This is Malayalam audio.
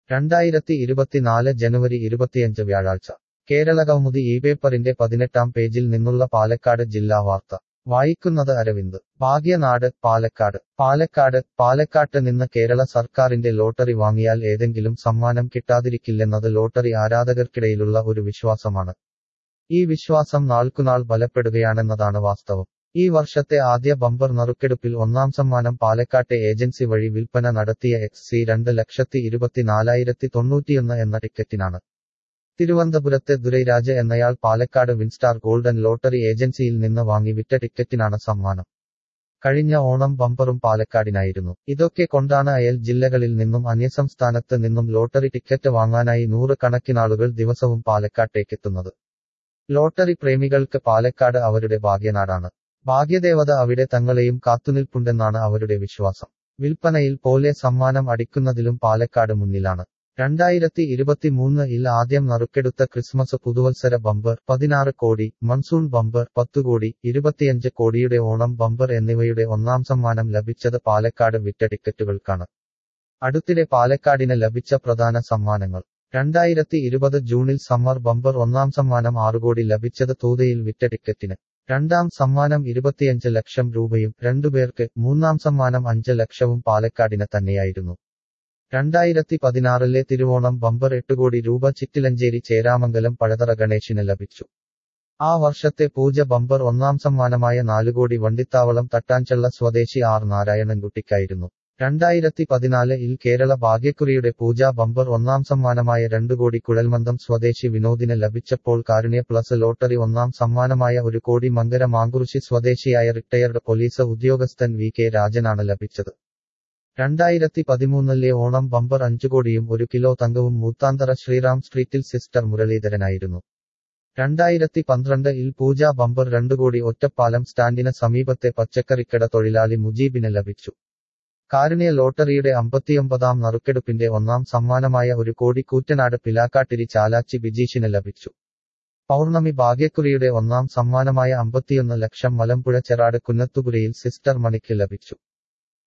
രണ്ടായിരത്തി ഇരുപത്തിനാല് ജനുവരി ഇരുപത്തിയഞ്ച് വ്യാഴാഴ്ച കേരളകൗമുദി ഈ പേപ്പറിന്റെ പതിനെട്ടാം പേജിൽ നിന്നുള്ള പാലക്കാട് ജില്ലാ വാർത്ത വായിക്കുന്നത് അരവിന്ദ് ഭാഗ്യനാട് പാലക്കാട് പാലക്കാട് പാലക്കാട്ട് നിന്ന് കേരള സർക്കാരിന്റെ ലോട്ടറി വാങ്ങിയാൽ ഏതെങ്കിലും സമ്മാനം കിട്ടാതിരിക്കില്ലെന്നത് ലോട്ടറി ആരാധകർക്കിടയിലുള്ള ഒരു വിശ്വാസമാണ് ഈ വിശ്വാസം നാൾക്കുനാൾ ബലപ്പെടുകയാണെന്നതാണ് വാസ്തവം ഈ വർഷത്തെ ആദ്യ ബമ്പർ നറുക്കെടുപ്പിൽ ഒന്നാം സമ്മാനം പാലക്കാട്ടെ ഏജൻസി വഴി വിൽപ്പന നടത്തിയ എക്സ് സി രണ്ട് ലക്ഷത്തി ഇരുപത്തിനാലായിരത്തി തൊണ്ണൂറ്റിയൊന്ന് എന്ന ടിക്കറ്റിനാണ് തിരുവനന്തപുരത്തെ ദുരൈരാജ് എന്നയാൾ പാലക്കാട് വിൻസ്റ്റാർ ഗോൾഡൻ ലോട്ടറി ഏജൻസിയിൽ നിന്ന് വാങ്ങി വിറ്റ ടിക്കറ്റിനാണ് സമ്മാനം കഴിഞ്ഞ ഓണം ബമ്പറും പാലക്കാടിനായിരുന്നു ഇതൊക്കെ കൊണ്ടാണ് അയൽ ജില്ലകളിൽ നിന്നും അന്യസംസ്ഥാനത്ത് നിന്നും ലോട്ടറി ടിക്കറ്റ് വാങ്ങാനായി നൂറ് കണക്കിനാളുകൾ ദിവസവും പാലക്കാട്ടേക്കെത്തുന്നത് ലോട്ടറി പ്രേമികൾക്ക് പാലക്കാട് അവരുടെ ഭാഗ്യനാടാണ് ഭാഗ്യദേവത അവിടെ തങ്ങളെയും കാത്തുനിൽപ്പുണ്ടെന്നാണ് അവരുടെ വിശ്വാസം വിൽപ്പനയിൽ പോലെ സമ്മാനം അടിക്കുന്നതിലും പാലക്കാട് മുന്നിലാണ് രണ്ടായിരത്തി ഇരുപത്തിമൂന്ന് ഇൽ ആദ്യം നറുക്കെടുത്ത ക്രിസ്മസ് പുതുവത്സര ബമ്പർ പതിനാറ് കോടി മൺസൂൺ ബമ്പർ പത്തു കോടി ഇരുപത്തിയഞ്ച് കോടിയുടെ ഓണം ബമ്പർ എന്നിവയുടെ ഒന്നാം സമ്മാനം ലഭിച്ചത് പാലക്കാട് വിറ്റ ടിക്കറ്റുകൾക്കാണ് അടുത്തിടെ പാലക്കാടിന് ലഭിച്ച പ്രധാന സമ്മാനങ്ങൾ രണ്ടായിരത്തി ഇരുപത് ജൂണിൽ സമ്മർ ബമ്പർ ഒന്നാം സമ്മാനം ആറുകോടി ലഭിച്ചത് തൂതയിൽ വിറ്റ ടിക്കറ്റിന് രണ്ടാം സമ്മാനം ഇരുപത്തിയഞ്ച് ലക്ഷം രൂപയും രണ്ടുപേർക്ക് മൂന്നാം സമ്മാനം അഞ്ച് ലക്ഷവും പാലക്കാടിന് തന്നെയായിരുന്നു രണ്ടായിരത്തി പതിനാറിലെ തിരുവോണം ബമ്പർ എട്ട് കോടി രൂപ ചിറ്റിലഞ്ചേരി ചേരാമംഗലം പഴതറ ഗണേശിന് ലഭിച്ചു ആ വർഷത്തെ പൂജ ബമ്പർ ഒന്നാം സമ്മാനമായ നാലുകോടി വണ്ടിത്താവളം തട്ടാഞ്ചള്ള സ്വദേശി ആർ നാരായണൻകുട്ടിക്കായിരുന്നു രണ്ടായിരത്തി പതിനാല് ഇൽ കേരള ഭാഗ്യക്കുറിയുടെ പൂജ ബമ്പർ ഒന്നാം സമ്മാനമായ രണ്ടു കോടി കുഴൽമന്ദം സ്വദേശി വിനോദിന് ലഭിച്ചപ്പോൾ കാരുണ്യ പ്ലസ് ലോട്ടറി ഒന്നാം സമ്മാനമായ ഒരു കോടി മങ്കര മാങ്കുറിശി സ്വദേശിയായ റിട്ടയർഡ് പോലീസ് ഉദ്യോഗസ്ഥൻ വി കെ രാജനാണ് ലഭിച്ചത് രണ്ടായിരത്തി പതിമൂന്നിലെ ഓണം ബമ്പർ അഞ്ചു കോടിയും ഒരു കിലോ തങ്കവും മൂത്താന്തറ ശ്രീറാം സ്ട്രീറ്റിൽ സിസ്റ്റർ മുരളീധരനായിരുന്നു രണ്ടായിരത്തി പന്ത്രണ്ട് ഇൽ പൂജ ബമ്പർ രണ്ടു കോടി ഒറ്റപ്പാലം സ്റ്റാൻഡിന് സമീപത്തെ പച്ചക്കറിക്കട തൊഴിലാളി മുജീബിന് ലഭിച്ചു കാരുണ്യ ലോട്ടറിയുടെ അമ്പത്തിയൊമ്പതാം നറുക്കെടുപ്പിന്റെ ഒന്നാം സമ്മാനമായ ഒരു കോടി കൂറ്റനാട് പിലാക്കാട്ടിരി ചാലാച്ചി ബിജീഷിന് ലഭിച്ചു പൗർണമി ഭാഗ്യക്കുറിയുടെ ഒന്നാം സമ്മാനമായ അമ്പത്തിയൊന്ന് ലക്ഷം മലമ്പുഴ ചെറാട് കുന്നത്തുപുരയിൽ സിസ്റ്റർ മണിക്ക് ലഭിച്ചു